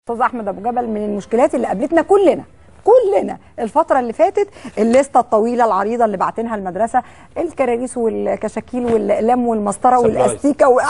استاذ احمد ابو جبل من المشكلات اللي قابلتنا كلنا كلنا الفترة اللي فاتت الليستة الطويلة العريضة اللي بعتينها المدرسة الكراريس والكشاكيل والأقلام والمسطرة Supplies. والأستيكة و...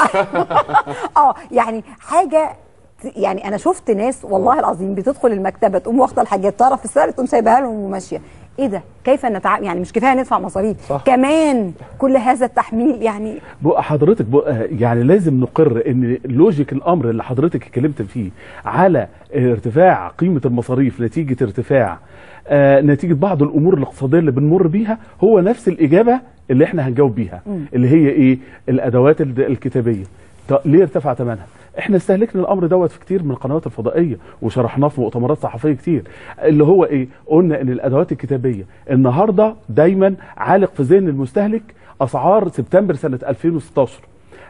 اه يعني حاجة يعني انا شفت ناس والله العظيم بتدخل المكتبه تقوم واخده الحاجات تعرف السعر تقوم سايبها لهم وماشيه ايه ده كيف نتعامل يعني مش كفايه ندفع مصاريف صح. كمان كل هذا التحميل يعني بقى حضرتك بقى يعني لازم نقر ان لوجيك الامر اللي حضرتك اتكلمت فيه على ارتفاع قيمه المصاريف نتيجه ارتفاع آه نتيجه بعض الامور الاقتصاديه اللي بنمر بيها هو نفس الاجابه اللي احنا هنجاوب بيها اللي هي ايه الادوات الد- الكتابيه ط- ليه ارتفع ثمنها احنا استهلكنا الامر دوت في كتير من القنوات الفضائيه وشرحناه في مؤتمرات صحفيه كتير اللي هو ايه قلنا ان الادوات الكتابيه النهارده دايما عالق في ذهن المستهلك اسعار سبتمبر سنه 2016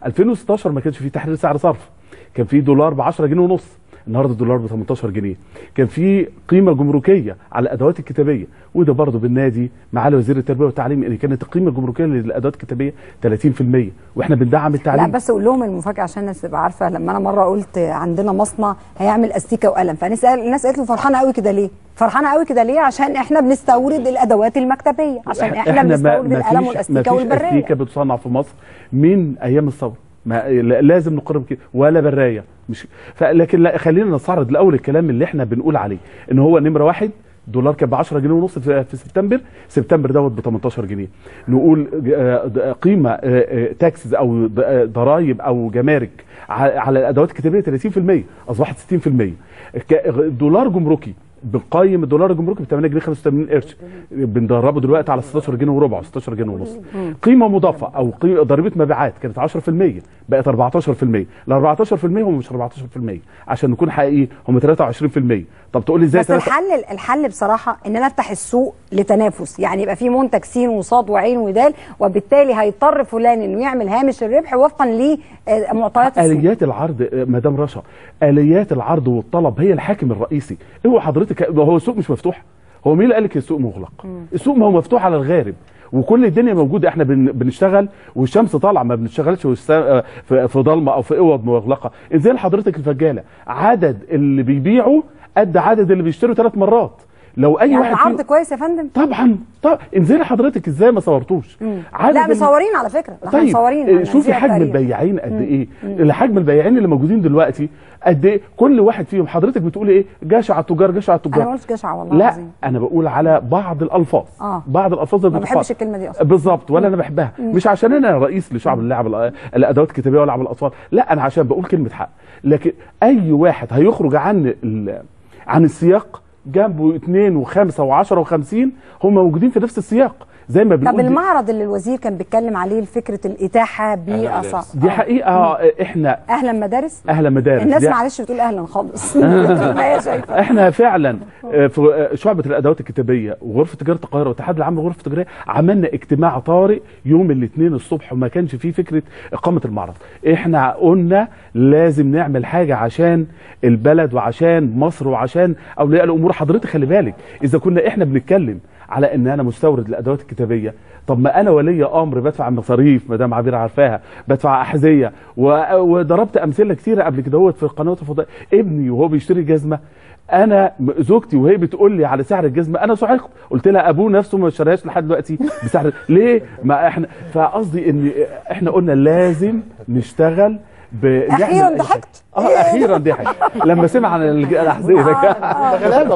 2016 ما كانش فيه تحرير سعر صرف كان فيه دولار ب 10 جنيه ونص النهارده الدولار ب 18 جنيه كان في قيمه جمركيه على الادوات الكتابيه وده برضه بالنادي معالي وزير التربيه والتعليم ان كانت القيمه الجمركيه للادوات الكتابيه 30% واحنا بندعم لا التعليم بس قول لهم المفاجاه عشان الناس تبقى عارفه لما انا مره قلت عندنا مصنع هيعمل استيكه وقلم فالناس قال الناس قالت له فرحانه قوي كده ليه؟ فرحانه قوي كده ليه؟ عشان احنا بنستورد الادوات المكتبيه عشان احنا بنستورد القلم والاستيكه والبرايه استيكه بتصنع في مصر من ايام الثوره ما لا- لازم نقرب كده ولا برايه مش ف- لكن لا خلينا نستعرض الاول الكلام اللي احنا بنقول عليه ان هو نمره واحد دولار كان ب 10 جنيه ونص في في سبتمبر سبتمبر دوت ب 18 جنيه نقول آه، د- قيمه تاكسز او ض- آه، ضرائب او جمارك ع- على الادوات الكتابيه 30% اصبحت 60% ك- دولار جمركي بنقيم الدولار الجمركي ب 8 جنيه 85 قرش بندربه دلوقتي على 16 جنيه وربع 16 جنيه ونص قيمه مضافه او قيمة ضريبه مبيعات كانت 10% بقت 14% ال 14% هم مش 14% عشان نكون حقيقيين هم 23% طب تقول لي ازاي بس تلاتة- الحل الحل بصراحه ان انا افتح السوق لتنافس يعني يبقى في منتج سين وصاد وعين ودال وبالتالي هيضطر فلان انه يعمل هامش الربح وفقا لمعطيات السوق اليات العرض آه، مدام رشا اليات العرض والطلب هي الحاكم الرئيسي هو حضرتك هو السوق مش مفتوح هو مين اللي قال لك السوق مغلق السوق ما هو مفتوح على الغارب وكل الدنيا موجوده احنا بن بنشتغل والشمس طالعه ما بنشتغلش والس- آه، في في ضلمه او في اوض مغلقه ازاي حضرتك الفجاله عدد اللي بيبيعوا قد عدد اللي بيشتروا ثلاث مرات لو اي يعني واحد العرض فيهم- كويس يا فندم طبعا طبعا انزلي حضرتك ازاي ما صورتوش عدد لا ال- مصورين على فكره احنا طيب مصورين آه، يعني شوفي في حجم التقرير. البياعين قد ايه الحجم البياعين اللي موجودين دلوقتي قد ايه كل واحد فيهم حضرتك بتقولي ايه جشع التجار جشع انا التجار ما قلتش جشع والله لا العظيم انا بقول على بعض الالفاظ آه. بعض الالفاظ اللي ما بتقال. بحبش الكلمه دي اصلا بالظبط ولا انا بحبها مش عشان انا رئيس لشعب اللعب الأ- الادوات الكتابيه ولعب الاطفال لا انا عشان بقول كلمه حق لكن اي واحد هيخرج عن ال- عن السياق جنبه اثنين وخمسه وعشرة وخمسين هم موجودين في نفس السياق زي ما بنقول طب دي- المعرض اللي الوزير كان بيتكلم عليه فكره الاتاحه باسعار مدارس. دي حقيقه احنا اهلا مدارس اهلا مدارس الناس دي- معلش بتقول اهلا خالص ما هي شايفه احنا فعلا آه، في آه، شعبه الادوات الكتابيه وغرفه تجاره القاهره والاتحاد العام للغرف التجاريه عملنا اجتماع طارئ يوم الاثنين الصبح وما كانش فيه فكره اقامه المعرض احنا قلنا لازم نعمل حاجه عشان البلد وعشان مصر وعشان اولياء الامور حضرتك خلي بالك اذا كنا احنا بنتكلم على ان انا مستورد الادوات الكتابيه طب ما انا ولي امر بدفع مصاريف مدام عبير عارفاها بدفع احذيه و- وضربت امثله كتيره قبل كده هوت في القنوات الفضائيه ابني وهو بيشتري جزمه انا م- زوجتي وهي بتقول لي على سعر الجزمه انا صحيح قلت لها ابوه نفسه ما اشتراهاش لحد دلوقتي بسعر ليه ما احنا فقصدي ان احنا قلنا لازم نشتغل ب... نعمل أخيراً أي ضحكت. حاجة. اه اخيرا ضحك لما سمع عن الج- الاحذيه ده غلابه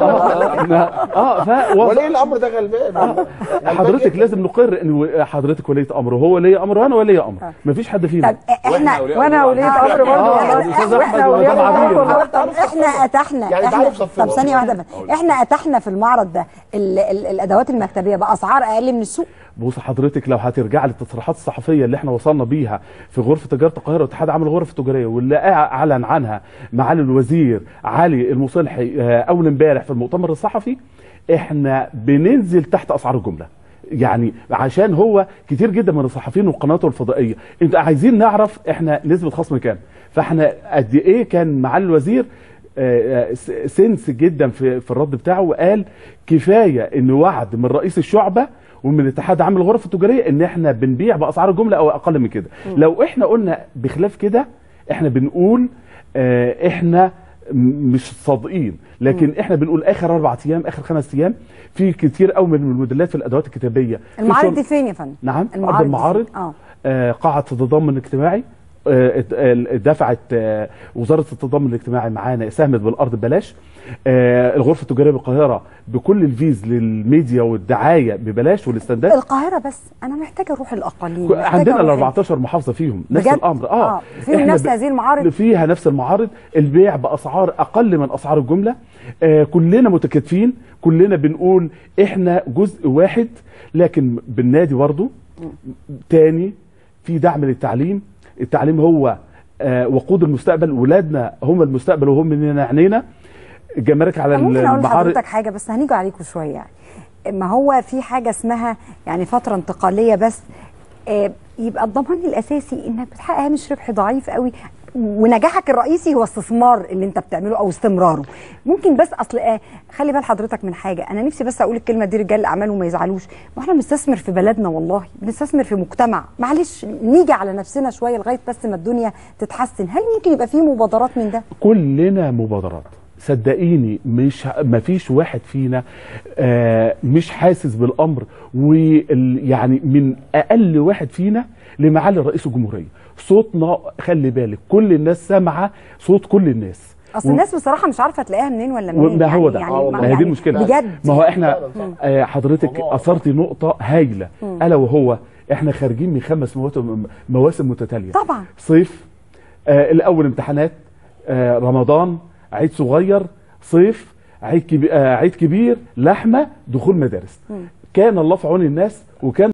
اه ف وليه الامر ده غلبان حضرتك لازم نقر ان حضرتك وليه امر وهو ولي امر وانا ولي امر مفيش حد فينا طب احنا وإحنا أولياء وانا أمور. ولية امر برضه آه، يعني الأستاذ إحنا أحمد أولياء ومدام أمور عبير. برضه. طب احنا اتحنا يعني احنا تعالوا صفوا. طب ثانيه واحده بس احنا اتحنا في المعرض ده ال ال الادوات المكتبيه باسعار اقل من السوق بص حضرتك لو هترجع للتصريحات الصحفيه اللي احنا وصلنا بيها في غرفه تجاره القاهره واتحاد عام الغرف التجاريه واللي اعلن عنها معالي الوزير علي المصلحي آه، اول امبارح في المؤتمر الصحفي احنا بننزل تحت اسعار الجمله يعني عشان هو كتير جدا من الصحفيين والقنوات الفضائيه انت عايزين نعرف احنا نسبه خصم كام فاحنا قد ايه كان معالي الوزير آه، آه، س- سنس جدا في في الرد بتاعه وقال كفايه ان وعد من رئيس الشعبه ومن الاتحاد عام الغرف التجاريه ان احنا بنبيع باسعار الجمله او اقل من كده لو احنا قلنا بخلاف كده احنا بنقول آه، احنا م- مش صادقين لكن احنا بنقول اخر اربع ايام اخر خمس ايام في كتير قوي من الموديلات في الادوات الكتابيه في المعارض شغل- دي فين يا فندم نعم المعارض ارض دي المعارض فين؟ اه آه، قاعة التضامن الاجتماعي آه، ات- ال- دفعت آه، وزارة التضامن الاجتماعي معانا ساهمت بالأرض ببلاش آه، الغرفة التجارية بالقاهرة بكل الفيز للميديا والدعاية ببلاش والاستندات القاهره بس انا محتاجه اروح الاقاليم محتاجة عندنا ال أروح 14 محافظة فيهم نفس بجد؟ الأمر آه، فيهم إحنا نفس ب- هذه المعارض؟ فيها نفس المعارض البيع بأسعار أقل من أسعار الجملة آه، كلنا متكاتفين كلنا بنقول إحنا جزء واحد لكن بالنادي برضه تاني في دعم للتعليم التعليم هو آه، وقود المستقبل ولادنا هم المستقبل وهم مننا عينينا الجمارك على طب ممكن اقول المعارض لحضرتك حاجه بس هنيجي عليكم شويه يعني ما هو في حاجه اسمها يعني فتره انتقاليه بس آه، يبقى الضمان الاساسي انك بتحقق هامش ربح ضعيف قوي ونجاحك الرئيسي هو استثمار اللي انت بتعمله او استمراره ممكن بس اصل آه خلي بال حضرتك من حاجه انا نفسي بس اقول الكلمه دي رجال الاعمال وما يزعلوش ما احنا بنستثمر في بلدنا والله بنستثمر في مجتمع معلش نيجي على نفسنا شويه لغايه بس ما الدنيا تتحسن هل ممكن يبقى في مبادرات من ده كلنا مبادرات صدقيني مش ما فيش واحد فينا آه مش حاسس بالامر ويعني من اقل واحد فينا لمعالي رئيس الجمهوريه صوتنا خلي بالك كل الناس سامعه صوت كل الناس اصل و- الناس بصراحه مش عارفه تلاقيها منين ولا منين ما هو ده يعني آه، ما هي دي المشكله بجد ما هو احنا فعلاً صح. آه حضرتك اثرتي نقطه هايله الا وهو احنا خارجين من خمس مواسم مواسم متتاليه طبعا صيف آه الاول امتحانات آه رمضان عيد صغير صيف عيد كبير, آه عيد كبير لحمه دخول مدارس كان الله في عون الناس وكان